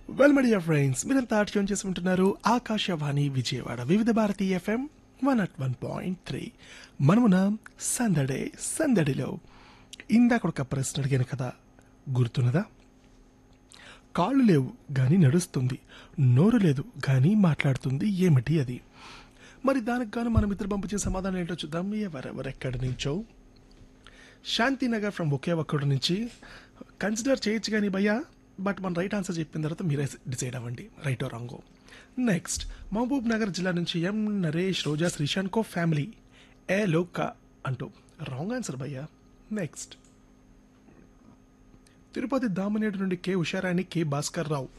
well మడియా friends మీరంతా tune చేసి ఉంటున్నారు Akashvani Vijayawada Vividh Bharati FM one at one point three మనమున సందడే సందడిలో ఇందాక ఒక ప్రశ్న అడిగాను కదా గుర్తున్నదా కాళ్ళు లేవు గాని నడుస్తుంది నోరు లేదు గాని మాట్లాడుతుంది ఏమిటి అది మరి దానికి గాను మనం ఇద్దరు పంపించే సమాధానం ఏంటో చూద్దాం ఎవరెవరెక్కడి నుంచో శాంతినగర్ ఫ్రమ్ ఒకే ఒక్కడి నుంచి కన్సిడర్ చేయొచ్చు కానీ భయ్యా బట్ మన రైట్ ఆన్సర్ చెప్పిన తర్వాత మీరే డిసైడ్ అవ్వండి రైట్ ఓ రాంగో నెక్స్ట్ మహబూబ్ నగర్ జిల్లా నుంచి ఎం నరేష్ రోజా శ్రీశాంత్ కో ఫ్యామిలీ ఏ లోక అంటూ రాంగ్ ఆన్సర్ భయ్యా నెక్స్ట్ తిరుపతి దామనేడు నుండి కె ఉషారాణి కె భాస్కర్ రావు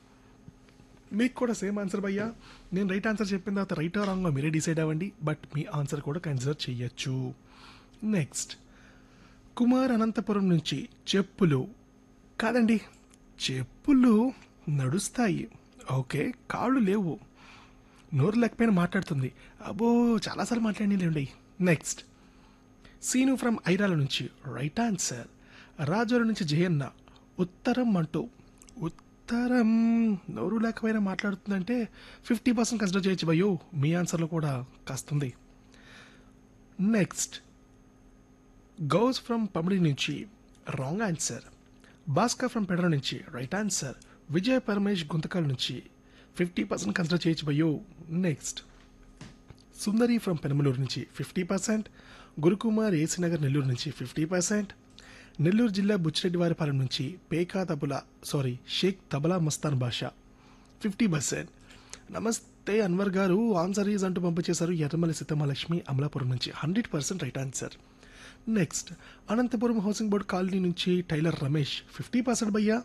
మీకు కూడా సేమ్ ఆన్సర్ భయ్యా నేను రైట్ ఆన్సర్ చెప్పిన తర్వాత రైట్ రాంగ్ మీరే డిసైడ్ అవ్వండి బట్ మీ ఆన్సర్ కూడా కన్సిడర్ చేయొచ్చు నెక్స్ట్ కుమార్ అనంతపురం నుంచి చెప్పులు కాదండి చెప్పులు నడుస్తాయి ఓకే కాళ్ళు లేవు నోరు లేకపోయినా మాట్లాడుతుంది అబ్బో చాలాసార్లు మాట్లాడిలేండి నెక్స్ట్ సీను ఫ్రమ్ ఐరాల నుంచి రైట్ ఆన్సర్ రాజోల నుంచి జయన్న ఉత్తరం అంటూ ఉత్తరం నోరు లేకపోయినా మాట్లాడుతుందంటే ఫిఫ్టీ పర్సెంట్ కన్సిడర్ చేయొచ్చు భయ్యో మీ ఆన్సర్లో కూడా కాస్తుంది నెక్స్ట్ గౌస్ ఫ్రమ్ పమిడి నుంచి రాంగ్ ఆన్సర్ భాస్కర్ ఫ్రమ్ పెడర నుంచి రైట్ ఆన్సర్ విజయ్ పరమేష్ గుంతకల్ నుంచి ఫిఫ్టీ పర్సెంట్ కన్సిడర్ చేయొచ్చు భయ్యో నెక్స్ట్ సుందరి ఫ్రమ్ పెనమలూరు నుంచి ఫిఫ్టీ పర్సెంట్ గురుకుమార్ ఏసీనగర్ నెల్లూరు నుంచి ఫిఫ్టీ పర్సెంట్ నెల్లూరు జిల్లా బుచ్చిరెడ్డివారిపాలెం నుంచి పేకా తబులా సారీ షేక్ తబలా మస్తాన్ బాషా ఫిఫ్టీ పర్సెంట్ నమస్తే అన్వర్ గారు ఆన్సర్ ఈజ్ అంటూ పంపించేశారు ఎర్రమల్లి సీతమహాలక్ష్మి అమలాపురం నుంచి hundred percent right answer next Anantapuram housing board colony నుంచి టైలర్ రమేష్ ఫిఫ్టీ పర్సెంట్ భయ్యా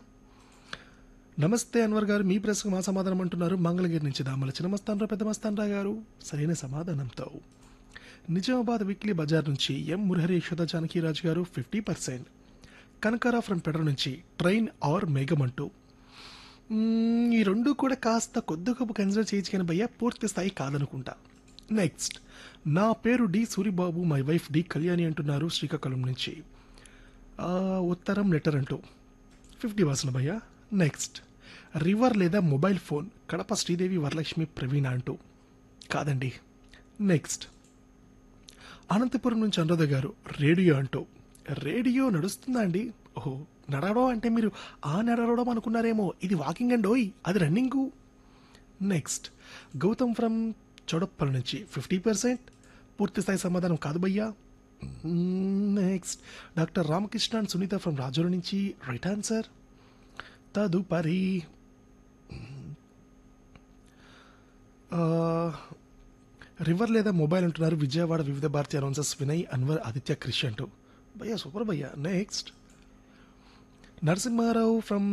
నమస్తే అన్వర్ గారు మీ ప్రశ్నకు మా సమాధానం అంటున్నారు మంగళగిరి నుంచి దామల చిన్నమస్తానరావు పెద్ద మస్తానరావు గారు సరైన సమాధానంతో నిజామాబాద్ వీక్లీ బజార్ నుంచి ఎం మురహరి యశోద జానకీరాజు గారు ఫిఫ్టీ పర్సెంట్ కనకారా ఫ్రమ్ పెడర నుంచి ట్రైన్ ఆర్ మేఘం అంటూ మ్మ్, ఈ రెండు కూడా కాస్త కొద్ది గొప్ప కన్సిడర్ చేయొచ్చు కానీ భయ్యా పూర్తి స్థాయి కాదనుకుంటా నెక్స్ట్ నా పేరు D Suribabu my wife D Kalyani అంటున్నారు శ్రీకాకుళం నుంచి ఆ, ఉత్తరం లెటర్ అంటూ ఫిఫ్టీ పర్సెంట్ భయ్యా నెక్స్ట్ రివర్ లేదా మొబైల్ ఫోన్ కడప శ్రీదేవి వరలక్ష్మి ప్రవీణ అంటూ కాదండి నెక్స్ట్ అనంతపురం నుంచి అనురాధ గారు రేడియో అంటూ రేడియో నడుస్తుందా అండి ఓహో నడవడం అంటే మీరు ఆ నడవడం అనుకున్నారేమో ఇది వాకింగ్ అండ్ ఓయ్ అది running next Gautam from Choutuppal నుంచి ఫిఫ్టీ పర్సెంట్ పూర్తి స్థాయి సమాధానం కాదు భయ్యా next doctor Ramakrishna and Sunitha from Razole నుంచి రైట్ ఆన్సర్ తదుపరి రివర్ లేదా మొబైల్ అంటున్నారు విజయవాడ వివిధ భారతీయ అనౌన్సర్స్ వినయ్ అన్వర్ ఆదిత్య క్రిష్ అంటూ భయ్యా సూపర్ భయ్యా నెక్స్ట్ నరసింహారావు ఫ్రమ్